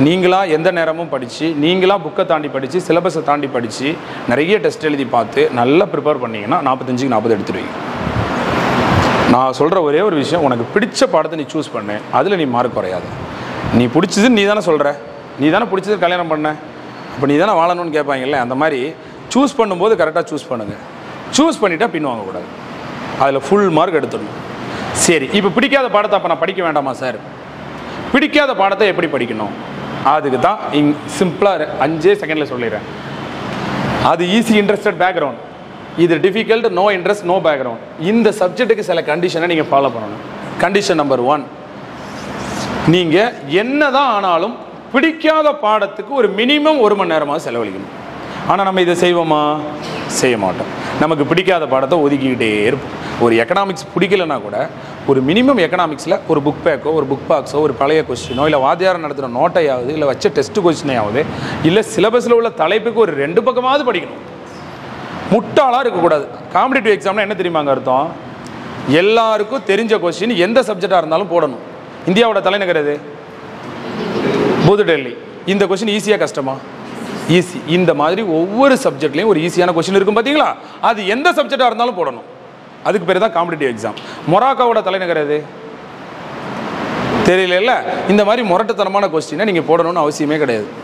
நீங்களாக எந்த நேரமும் படித்து நீங்களாக புக்கை தாண்டி படித்து சிலபஸை தாண்டி படித்து நிறைய டெஸ்ட் எழுதி பார்த்து நல்லா ப்ரிப்பேர் பண்ணீங்கன்னா நாற்பத்தஞ்சுக்கு நாற்பது எடுத்துருவீங்க நான் சொல்கிற ஒரே ஒரு விஷயம் உனக்கு பிடிச்ச பாடத்தை நீ சூஸ் பண்ணு அதில் நீ மார்க் குறையாது நீ பிடிச்சது நீ தானே சொல்கிற நீ தானே பிடிச்சது கல்யாணம் பண்ண அப்போ நீ தானே வாழணும்னு கேட்பாங்கல்ல அந்த மாதிரி சூஸ் பண்ணும்போது கரெக்டாக சூஸ் பண்ணுங்கள் சூஸ் பண்ணிட்டா பின் வாங்கக்கூடாது அதில் ஃபுல் மார்க் எடுத்துடணும் சரி இப்போ பிடிக்காத பாடத்தை அப்போ நான் படிக்க வேண்டாமா சார் பிடிக்காத பாடத்தை எப்படி படிக்கணும் அதுக்கு தான் இங் சிம்பிளாக அஞ்சே செகண்டில் சொல்லிடுறேன் அது ஈஸி இன்ட்ரெஸ்டட் பேக்ரவுண்ட் இது difficult no interest no background இந்த சப்ஜெக்ட்டுக்கு சில கண்டிஷனை நீங்கள் ஃபாலோ பண்ணணும் கண்டிஷன் நம்பர் ஒன் நீங்கள் என்னதான் ஆனாலும் பிடிக்காத பாடத்துக்கு ஒரு மினிமம் ஒரு மணி நேரமாக செலவழிக்கணும் ஆனால் நம்ம இதை செய்வோமா செய்ய மாட்டோம் நமக்கு பிடிக்காத பாடத்தை ஒதுக்கிக்கிட்டே இருப்போம் ஒரு எக்கனாமிக்ஸ் பிடிக்கலனா கூட ஒரு மினிமம் எக்கனாமிக்ஸில் ஒரு புக் பேக்கோ ஒரு புக் பாக்ஸோ ஒரு பழைய கொஸ்டினோ இல்லை வாத்தியாரம் நடத்துகிற நோட்டையாவது இல்லை வச்ச டெஸ்ட் கொஸ்டினையாவது இல்லை சிலபஸில் உள்ள தலைப்புக்கு ஒரு ரெண்டு பக்கமாவது படிக்கணும் முட்டாளாக இருக்கக்கூடாது காம்படிட்டிவ் எக்ஸாம்னா என்ன தெரியுமாங்க அர்த்தம் எல்லாருக்கும் தெரிஞ்ச கொஸ்டின் எந்த சப்ஜெக்டாக இருந்தாலும் போடணும் இந்தியாவோட தலைநகர் எது புது டெல்லி இந்த கொஸ்டின் ஈஸியாக கஷ்டமா ஈஸி இந்த மாதிரி ஒவ்வொரு சப்ஜெக்ட்லையும் ஒரு ஈஸியான கொஸ்டின் இருக்கும் பார்த்தீங்களா அது எந்த சப்ஜெக்டாக இருந்தாலும் போடணும் அதுக்கு பேர் தான் காம்படிட்டிவ் எக்ஸாம் மொராக்காவோட தலைநகர் எது தெரியல இந்த மாதிரி முரட்டுத்தனமான கொஸ்டினை நீங்கள் போடணும்னு அவசியமே கிடையாது